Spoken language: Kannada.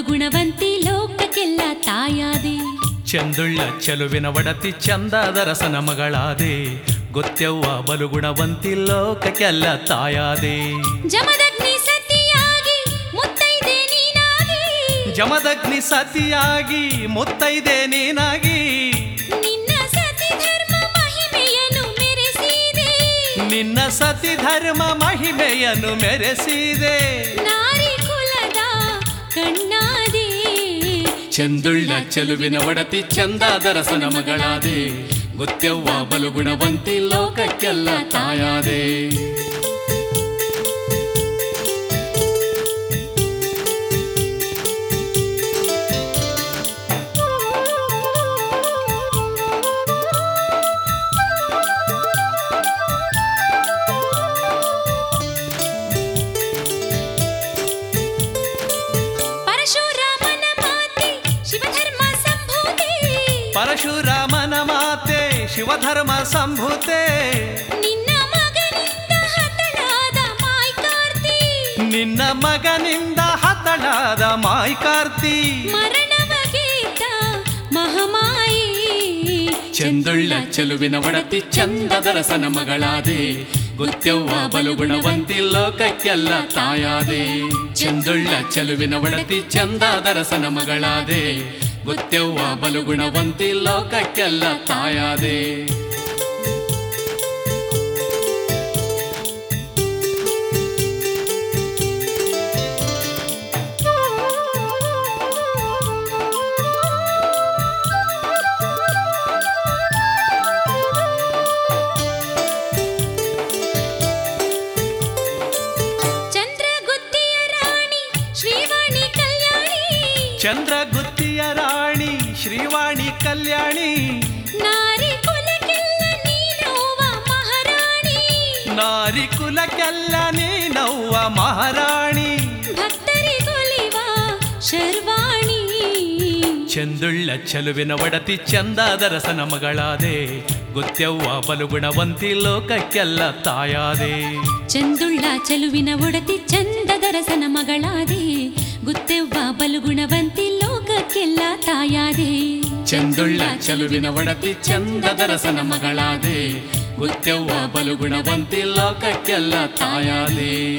ಬಲುಗುಣವಂತಿ ಲೋಕಕ್ಕೆಲ್ಲ ತಾಯಾದೆ ಚಂದುಳ್ಳ ಚೆಲುವಿನ ಒಡತಿ ಚಂದಾದ ರಸನ ಮಗಳಾದೆ ಗೊತ್ತೆವ್ವ ಬಲುಗುಣವಂತಿ ಲೋಕಕ್ಕೆಲ್ಲ ತಾಯಾದೆ ಜಮದಗ್ನಿ ಸತಿಯಾಗಿ ಮುತ್ತೈದೆ ನೀನಾಗಿ ಜಮದಗ್ನಿ ಸತಿಯಾಗಿ ಮುತ್ತೈದೆ ನೀನಾಗಿ ನಿನ್ನ ಸತಿ ಧರ್ಮ ಮಹಿಮೆಯನ್ನು ಮೆರೆಸಿದೆ ನಿನ್ನ ಸತಿ ಧರ್ಮ ಮಹಿಮೆಯನ್ನು ಮೆರೆಸಿದೆ ನಾರಿ ಕುಲದ ಕಣ್ಣಾದೆ ಚಂದುಳ್ಳ ಚೆಲುವಿನ ಒಡತಿ ಚಂದಾದ ರಸನ ಮಗಳಾದೆ ಗೊತ್ತೆವ್ವ ಬಲುಗುಣವಂತಿ ಲೋಕಕ್ಕೆಲ್ಲ ತಾಯಾದೆ ಪರಶುರಾಮನ ಮಾತೆ ಶಿವಧರ್ಮ ಸಂಭೂತಿ ಪರಶುರಾಮನ ಮಾತೆ ಶಿವಧರ್ಮ ಸಂಭೂತೆ ನಿನ್ನ ಮಗನಿಂದ ಹತಳಾದ ಮಾಯ್ಕಾರ್ತಿ ನಿನ್ನ ಮಗನಿಂದ ಹತಳಾದ ಮಾಯ್ಕಾರ್ತಿ ಮರಣವಗೀತ ಮಹಮಾಯಿ ಚಂದುಳ್ಳ ಚೆಲುವಿನ ಒಡತಿ ಚಂದದ ರಸನ ಮಗಳಾದೆ ಗೊತ್ತೆವ್ವ ಬಲುಗುಣವಂತಿ ಲೋಕಕ್ಕೆಲ್ಲ ತಾಯಾದೆ ಚಂದುಳ್ಳ ಚೆಲುವಿನ ಒಡತಿ ಚಂದದ ರಸನ ಮಗಳಾದೆ ಗೊತ್ತೆವ್ವ ಬಲುಗುಣವಂತಿ ಲೋಕಕ್ಕೆಲ್ಲ ತಾಯಾದೆ ಚಂದ್ರಗುತ್ತಿಯ ರಾಣಿ ಶ್ರೀವಾಣಿ ಕಲ್ಯಾಣಿ ಚಂದ್ರಗುತ್ತಿಯ ರಾಣಿ ಶ್ರೀವಾಣಿ ಕಲ್ಯಾಣಿ ನಾರಿ ಕುಲಕ್ಕೆಲ್ಲ ನೀನವ್ವ ಮಹಾರಾಣಿ ನಾರಿ ಕುಲಕ್ಕೆಲ್ಲ ನೀನವ್ವ ಮಹಾರಾಣಿ ಭಕ್ತರಿಗೊಲಿವ ಶರ್ವಾಣಿ ಚಂದುಳ್ಳ ಚೆಲುವಿನ ಒಡತಿ ಚಂದಾದ ರಸನ ಮಗಳಾದೆ ಗೊತ್ತೆವ್ವ ಬಲುಗುಣವಂತಿ ಲೋಕಕ್ಕೆಲ್ಲ ತಾಯಾದೆ ಚಂದುಳ್ಳ ಚೆಲುವಿನ ಒಡತಿ ಚಂದದ ರಸನ ಮಗಳಾದೆ ಗುತ್ತೆವ್ವ ಬಲುಗುಣವಂತಿ ಲೋಕಕ್ಕೆಲ್ಲ ತಾಯಾದೆ ಚಂದುಳ್ಳ ಚೆಲುವಿನ ಒಡತಿ ಚಂದದ ರಸನ ಮಗಳಾದೆ ಗೊತ್ತೆವ್ವ ಬಲುಗುಣವಂತಿ ಲೋಕಕ್ಕೆಲ್ಲ ತಾಯಾದೆ